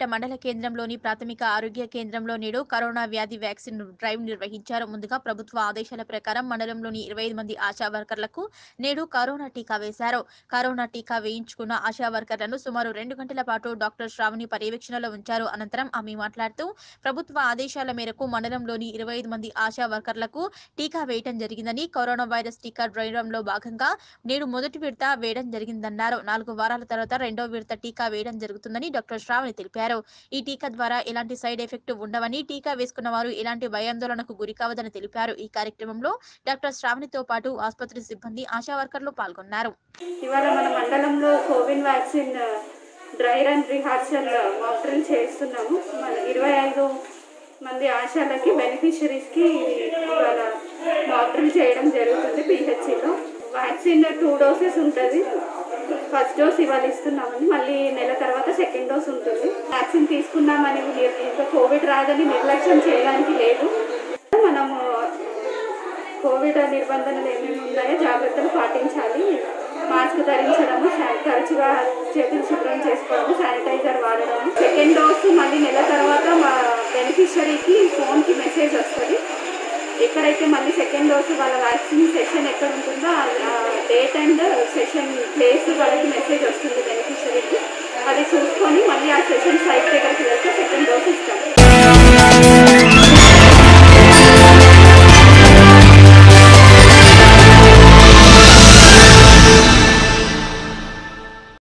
మండల కేంద్రంలోని ప్రాథమిక ఆరోగ్య కేంద్రంలో నేడు కరోనా వ్యాధి వ్యాక్సిన్ డ్రైవ్ నిర్వహించారు ముందుగా ప్రభుత్వ ఆదేశాల ప్రకారం మండలంలోని ఇరవై ఐదు మంది ఆశా వర్కర్లకు నేడు కరోనా టీకా వేశారు కరోనా టీకా వేయించుకున్న ఆశా వర్కర్లను సుమారు రెండు గంటల పాటు డాక్టర్ శ్రావణి పర్యవేక్షణలో ఉంచారు అనంతరం ఆమె మాట్లాడుతూ ప్రభుత్వ ఆదేశాల మేరకు మండలంలోని ఇరవై ఐదు మంది ఆశా వర్కర్లకు టీకా వేయటం జరిగిందని కరోనా వైరస్ టీకా డ్రై రన్ లో భాగంగా నేడు మొదటి విడత వేయడం జరిగిందన్నారు నాలుగు వారాల తర్వాత రెండో విడత టీకా వేయడం జరుగుతుందని డాక్టర్ శ్రావణి తెలిపారు ఈ టీకా ద్వారా ఎలాంటి సైడ్ ఎఫెక్ట్ ఉండవని టీకా వేసుకున్న వారు ఎలాంటి భయాందోళనకు గురి కావదని తెలిపారు ఈ కార్యక్రమంలో డాక్టర్ శ్రావణితో పాటు ఆసుపత్రి సిబ్బంది ఆశా వర్కర్లు పాల్గొన్నారు ఇవాళ మన మండలంలో Covid vaccine dry run rehearsal mock drill చేస్తున్నాము మన ఇరవై ఐదు మంది ఆశాలకి బెనిఫిషరీస్కి ఇవాళ మాక్ డ్రిల్ చేయడం జరుగుతుంది పిహెచ్సిలో వ్యాక్సిన్ టూ డోసెస్ ఉంటుంది ఫస్ట్ డోస్ ఇవాళ ఇస్తున్నామని మళ్ళీ నెల తర్వాత సెకండ్ డోస్ ఉంటుంది వ్యాక్సిన్ తీసుకున్నామని నిర్- ఇంకా కోవిడ్ రాదని నిర్లక్ష్యం చేయడానికి లేదు మనము కోవిడ్ నిబంధనలు ఏమేమి ఉన్నాయో జాగ్రత్తలు పాటించాలి మాస్క్ ధరించడము శాని- తరచుగా చేతులు శుభ్రం చేసుకోవడము శానిటైజర్ వాడడము సెకండ్ డోస్ మళ్ళీ నెల తర్వాత మా బెనిఫిషరీకి ఫోన్కి మెసేజ్ వస్తుంది ఎక్కడైతే మళ్ళీ సెకండ్ డోస్ వాళ్ళ వ్యాక్సిన్ సెషన్ ఎక్కడ ఉంటుందో ఆ డేట్ అండ్ సెషన్ ప్లేస్ వాళ్ళకి మెసేజ్ వస్తుంది బెనిఫిషరీకి అది చూసుకొని మళ్ళీ ఆ సెషన్ సైట్ దగ్గరికి వెళ్తే సెకండ్ డోస్ ఇస్తారు